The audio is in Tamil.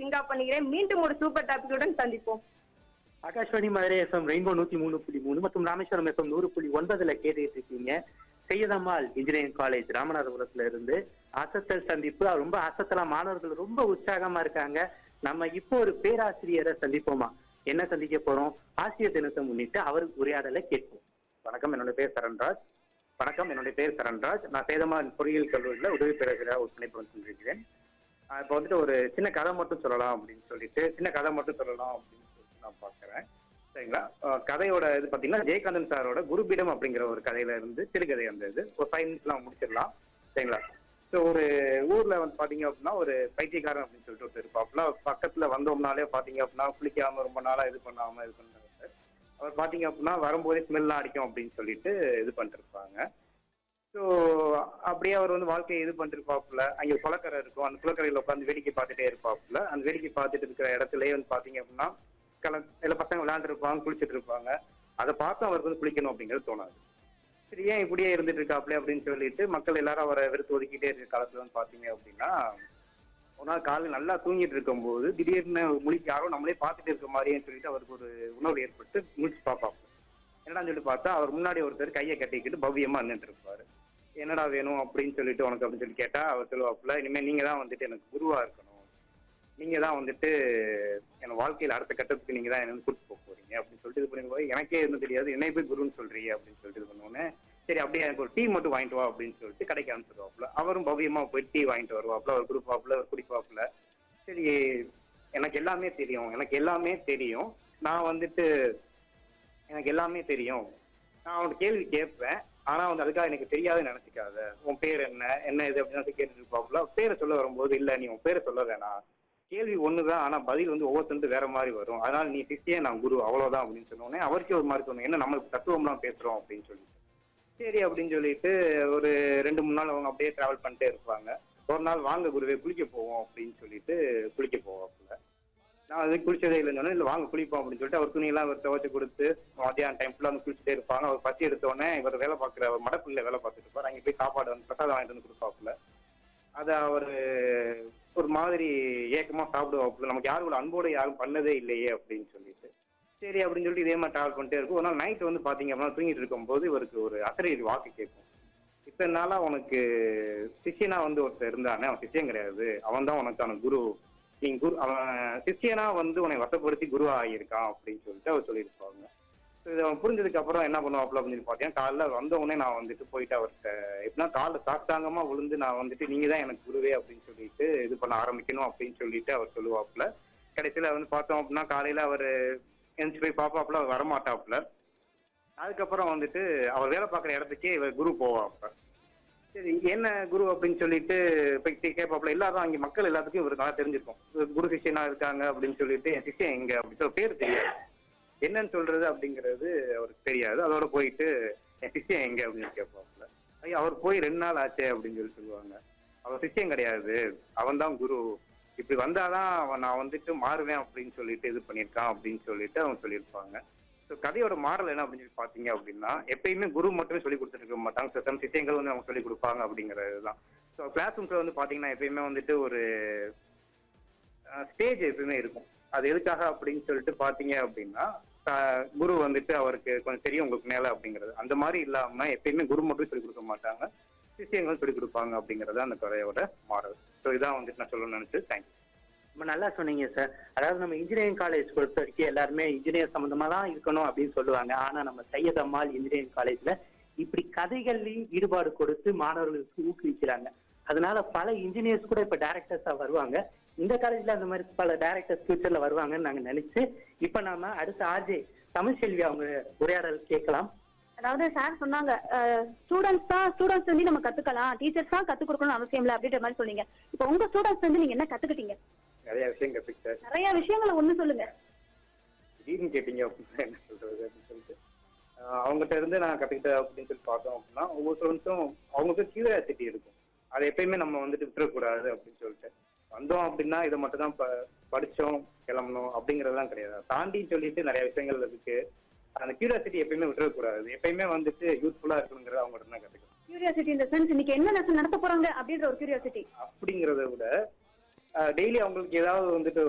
சிங்கா பண்ணிக்கிறேன் மீண்டும் ஒரு சூப்பர் டாபிக்குடன் சந்திப்போம் ஆகாஷ்வாணி மதுரை எஃப்எம் ரெயின்போ நூத்தி மூணு புள்ளி மூணு மற்றும் ராமேஸ்வரம் எஃப்எம் நூறு புள்ளி ஒன்பதுல கேட்டுட்டு இருக்கீங்க செய்யதம்மாள் இன்ஜினியரிங் காலேஜ் ராமநாதபுரத்துல இருந்து அசத்தல் சந்திப்பு அது ரொம்ப அசத்தலா மாணவர்கள் ரொம்ப உற்சாகமா இருக்காங்க நம்ம இப்போ ஒரு பேராசிரியரை சந்திப்போமா என்ன சந்திக்க போறோம் ஆசிரியர் தினத்தை முன்னிட்டு அவர் உரையாடலை கேட்போம் வணக்கம் என்னோட பேர் சரண்ராஜ் வணக்கம் என்னுடைய பேர் சரண்ராஜ் நான் சேதமான் பொறியியல் கல்லூரியில் உதவி பேராசிரியராக ஒரு பணிபுரம் செஞ்சிருக்கிறேன் ஆஹ் இப்போ வந்துட்டு ஒரு சின்ன கதை மட்டும் சொல்லலாம் அப்படின்னு சொல்லிட்டு சின்ன கதை மட்டும் சொல்லலாம் அப்படின்னு சொல்லிட்டு நான் பார்க்குறேன் சரிங்களா ஆஹ் கதையோட இது பார்த்தீங்கன்னா ஜெயகாந்தன் சாரோட குருபீடம் அப்படிங்கிற ஒரு கதையில இருந்து சிறுகதை அந்த இது ஒரு ஃபைவ் மினிட்ஸ்லாம் முடிச்சிடலாம் சரிங்களா ஸோ ஒரு ஊர்ல வந்து பாத்தீங்க அப்படின்னா ஒரு பைத்தியக்காரன் அப்படின்னு சொல்லிட்டு ஒருத்தர் இருப்பாப்புல பக்கத்துல வந்தோம்னாலே பாத்தீங்க அப்படின்னா குளிக்காம ரொம்ப நாளா இது பண்ணாம இது பண்ணாங்க அவர் பாத்தீங்க அப்படின்னா வரும்போதே ஸ்மெல்லாம் அடிக்கும் அப்படின்னு சொல்லிட்டு இது பண்ணிட்டு இருப்பாங்க ஸோ அப்படியே அவர் வந்து வாழ்க்கையை இது பண்ணிட்டு இருப்பாப்புல அங்கே குளக்கரை இருக்கும் அந்த குளக்கரையில் உட்காந்து வேடிக்கை பார்த்துட்டே இருப்பாப்புல அந்த வேடிக்கை பார்த்துட்டு இருக்கிற இடத்துலயே வந்து பாத்தீங்க அப்படின்னா கல சில பசங்க விளையாண்டு இருப்பாங்க குளிச்சுட்டு இருப்பாங்க அதை பார்த்து அவருக்கு வந்து குளிக்கணும் அப்படிங்கிறது தோணாது சரி ஏன் இப்படியே இருந்துட்டு இருக்காப்ல அப்படின்னு சொல்லிட்டு மக்கள் எல்லாரும் அவரை வெறுத்து ஒதுக்கிட்டே இருக்க காலத்துல வந்து பாத்தீங்க அப்படின்னா ஒரு நாள் காலையில் நல்லா தூங்கிட்டு இருக்கும்போது திடீர்னு முழிக்க யாரோ நம்மளே பார்த்துட்டு இருக்க மாதிரின்னு சொல்லிட்டு அவருக்கு ஒரு உணர்வு ஏற்பட்டு முழிச்சு பார்ப்பாப்புல என்னடான்னு சொல்லிட்டு பார்த்தா அவர் முன்னாடி ஒருத்தர் கையை கட்டிக்கிட்டு பவ்யமா நின்றுட்டு இருப்பாரு என்னடா வேணும் அப்படின்னு சொல்லிட்டு உனக்கு அப்படின்னு சொல்லி கேட்டா அவர் சொல்லுவாப்புல இனிமே நீங்க தான் வந்துட்டு எனக்கு குருவா இருக்கணும் நீங்க தான் வந்துட்டு என் வாழ்க்கையில அடுத்த கட்டத்துக்கு நீங்க தான் என்ன கூட்டு போக போறீங்க அப்படின்னு சொல்லிட்டு இது பண்ணி போய் எனக்கே எதுவும் தெரியாது என்னை போய் குருன்னு சொல்றீங்க அப்படின்னு சொல்லிட்டு இது பண்ணுவோன்னே சரி அப்படியே எனக்கு ஒரு டீ மட்டும் வாங்கிட்டு வா அப்படின்னு சொல்லிட்டு கடைக்கு அனுப்பிச்சிடுவாப்புல அவரும் பவ்யமா போய் டீ வாங்கிட்டு வருவாப்புல அவர் கொடுப்பாப்புல அவர் குடிப்பாப்புல சரி எனக்கு எல்லாமே தெரியும் எனக்கு எல்லாமே தெரியும் நான் வந்துட்டு எனக்கு எல்லாமே தெரியும் நான் அவனோட கேள்வி கேட்பேன் ஆனா வந்து அதுக்காக எனக்கு தெரியாதுன்னு நினைச்சுக்காத உன் பேர் என்ன என்ன இது அப்படின்னு கேட்டுட்டு இருப்பாப்புல பேரை சொல்ல வரும்போது இல்ல நீ உன் பேரை சொல்ல வேணாம் கேள்வி ஒண்ணுதான் ஆனா பதில் வந்து ஒவ்வொருத்தருந்து வேற மாதிரி வரும் அதனால நீ சிஷ்யன் நான் குரு அவ்வளவுதான் அப்படின்னு சொன்னோடனே அவருக்கே ஒரு மாதிரி சொன்னேன் என்ன நம்ம தத்துவம்லாம் பேசுறோம் அப்படின்னு சொல்லிட்டு சரி அப்படின்னு சொல்லிட்டு ஒரு ரெண்டு மூணு நாள் அவங்க அப்படியே டிராவல் பண்ணிட்டே இருப்பாங்க ஒரு நாள் வாங்க குருவே குளிக்க போவோம் அப்படின்னு சொல்லிட்டு குளிக்க போவாப்புல நான் அது குளிச்சதே இல்லைன்னு இல்லை வாங்க குளிப்போம் அப்படின்னு சொல்லிட்டு அவர் துணியெல்லாம் அவர் துவைச்சு கொடுத்து மத்தியான டைம் ஃபுல்லாக வந்து குளிச்சுட்டே இருப்பாங்க அவர் பசி எடுத்தோடனே இவர் வேலை பார்க்குற மடப்புள்ள வேலை பார்த்துட்டு இருப்பார் அங்கே போய் சாப்பாடு வந்து பிரசாதம் வாங்கிட்டு வந்து கொடுப்பாப்புல அதை அவர் ஒரு மாதிரி ஏக்கமா சாப்பிடுவாப்புல நமக்கு யாரும் கூட அன்போடு யாரும் பண்ணதே இல்லையே அப்படின்னு சொல்லிட்டு சரி அப்படின்னு சொல்லிட்டு இதே மாதிரி டிராவல் பண்ணிட்டே இருக்கும் ஒரு நாள் நைட் வந்து பாத்தீங்க அப்படின்னா தூங்கிட்டு இருக்கும்போது இவருக்கு ஒரு அசரீர் வாக்கு கேட்கும் இத்தனை நாளா உனக்கு சிஷியனா வந்து ஒருத்தர் இருந்தானே அவன் சிஷியன் கிடையாது அவன் தான் உனக்கான குரு நீ குரு அவன் சிஷியனா வந்து உன்னை வசப்படுத்தி குருவா ஆகியிருக்கான் அப்படின்னு சொல்லிட்டு அவர் சொல்லியிருப்பாங்க ஸோ இதை அவன் புரிஞ்சதுக்கு அப்புறம் என்ன பண்ணுவாப்புல அப்படின்னு சொல்லி பார்த்தீங்கன்னா காலைல வந்த உடனே நான் வந்துட்டு போயிட்டு அவர்கிட்ட எப்படின்னா காலில் சாஸ்தாங்கமா விழுந்து நான் வந்துட்டு நீங்க தான் எனக்கு குருவே அப்படின்னு சொல்லிட்டு இது பண்ண ஆரம்பிக்கணும் அப்படின்னு சொல்லிட்டு அவர் சொல்லுவாப்புல கடைசியில வந்து பார்த்தோம் அப்படின்னா காலையில அவர் எந்திரிச்சு போய் பார்ப்பாப்புல அவர் வரமாட்டாப்புல அதுக்கப்புறம் வந்துட்டு அவர் வேலை பார்க்குற இடத்துக்கே இவர் குரு போவாப்புல சரி என்ன குரு அப்படின்னு சொல்லிட்டு போய் கே- கேட்பாப்புல எல்லாரும் அங்கே மக்கள் எல்லாத்துக்கும் இவருக்கு நல்லா தெரிஞ்சிருக்கும் இவர் குரு சிஷ்யனா இருக்காங்க அப்படின்னு சொல்லிட்டு என் சிஷ்யன் எங்க அப்படின்னு சொல்ல பேர் தெரியாது என்னன்னு சொல்றது அப்படிங்கிறது அவருக்கு தெரியாது அதோட போயிட்டு என் சிஷ்யன் எங்க அப்படின்னு கேட்பாப்புல ஐயா அவர் போய் ரெண்டு நாள் ஆச்சே அப்படின்னு சொல்லி சொல்லுவாங்க அவர் சிஷ்யன் கிடையாது அவன் தான் குரு இப்படி வந்தாதான் அவன் நான் வந்துட்டு மாறுவேன் அப்படின்னு சொல்லிட்டு இது பண்ணியிருக்கான் அப்படின்னு சொல்லிட்டு அவன் சொல்லியிருப்பாங்க ஸோ கதையோட மாடல் என்ன அப்படின்னு சொல்லி பார்த்தீங்க அப்படின்னா எப்பயுமே குரு மட்டுமே சொல்லி கொடுத்துட்டு இருக்க மாட்டாங்க சில சமயம் சிஷ்யங்கள் வந்து அவங்க சொல்லி கொடுப்பாங்க அப்படிங்கிறது தான் ஸோ கிளாஸ் ரூம்ஸில் வந்து பார்த்தீங்கன்னா எப்பயுமே வந்துட்டு ஒரு ஸ்டேஜ் எப்பயுமே இருக்கும் அது எதுக்காக அப்படின்னு சொல்லிட்டு பார்த்தீங்க அப்படின்னா ஆஹ் குரு வந்துட்டு அவருக்கு கொஞ்சம் தெரியும் உங்களுக்கு மேல அப்படிங்கிறது அந்த மாதிரி இல்லாம எப்பயுமே குரு மட்டும் சொல்லி கொடுக்க மாட்டாங்க சிஷியங்களும் சொல்லி கொடுப்பாங்க அப்படிங்கறது அந்த கதையோட மாடல் ஸோ இதான் வந்துட்டு நான் சொல்லணும்னு நினைச்சு தேங்க்யூ ரொம்ப நல்லா சொன்னீங்க சார் அதாவது நம்ம இன்ஜினியரிங் காலேஜ் பொறுத்த வரைக்கும் எல்லாருமே இன்ஜினியர் சம்பந்தமா தான் இருக்கணும் அப்படின்னு சொல்லுவாங்க ஆனா நம்ம சையத் அம்மாள் இன்ஜினியரிங் காலேஜ்ல இப்படி கதைகள்லையும் ஈடுபாடு கொடுத்து மாணவர்களுக்கு ஊக்குவிக்கிறாங்க அதனால பல இன்ஜினியர்ஸ் கூட இப்ப டைரக்டர்ஸா வருவாங்க இந்த காலேஜ்ல அந்த மாதிரி பல டைரக்டர்ஸ் ஃபியூச்சர்ல வருவாங்கன்னு நாங்க நினைச்சு இப்ப நாம அடுத்த ஆர்ஜே தமிழ்செல்வி அவங்க உரையாடல் கேட்கலாம் அதாவது சார் சொன்னாங்க ஸ்டூடெண்ட்ஸ் தான் ஸ்டூடெண்ட்ஸ் வந்து நம்ம கத்துக்கலாம் டீச்சர்ஸ் தான் கத்துக் கொடுக்கணும் அவசியம் இல்லை அப்படின்ற மாதிரி சொன்னீங்க இப்போ உங்க ஸ்டூடெண்ட்ஸ் வந்து நீங்க என்ன கத்துக்கிட்டீங்க நிறைய விஷயம் கற்றுக்கிட்டேன் நிறைய விஷயங்களை ஒண்ணு சொல்லுங்க திடீர்னு கேட்டீங்க அப்படின்னா என்ன சொல்றது அப்படின்னு சொல்லிட்டு ஆஹ் அவங்ககிட்ட இருந்து நான் கத்துக்கிட்டேன் அப்படின்னு சொல்லி பார்த்தோம் அப்படின்னா ஒவ்வொரு ஸ்டூடெண்ட்ஸும் அவங்களுக்கு கியூரியாசிட்டி இருக்கும் அதை எப்பயுமே நம்ம வந்துட்டு விட்டுறக்கூடாது அப்படின்னு சொல்லிட்டு வந்தோம் அப்படின்னா இதை மட்டும் தான் படிச்சோம் கிளம்பணும் அப்படிங்கறதெல்லாம் கிடையாது அதை தாண்டி சொல்லிட்டு நிறைய விஷயங்கள் இருக்கு அந்த கியூரியாசிட்டி எப்பயுமே விட்டுறக்கூடாது எப்பயுமே வந்துட்டு யூஸ்ஃபுல்லா இருக்கணுங்கிறத அவங்ககிட்ட தான் கத்துக்கணும் கியூரியாசிட்டி இந்த சென்ஸ் இன்னைக்கு என்ன லெசன் நடத்த போறாங்க அப்படின்ற ஒரு கியூரியாசிட்டி அப்படிங்கிறத விட டெய்லி அவங்களுக்கு ஏதாவது வந்துட்டு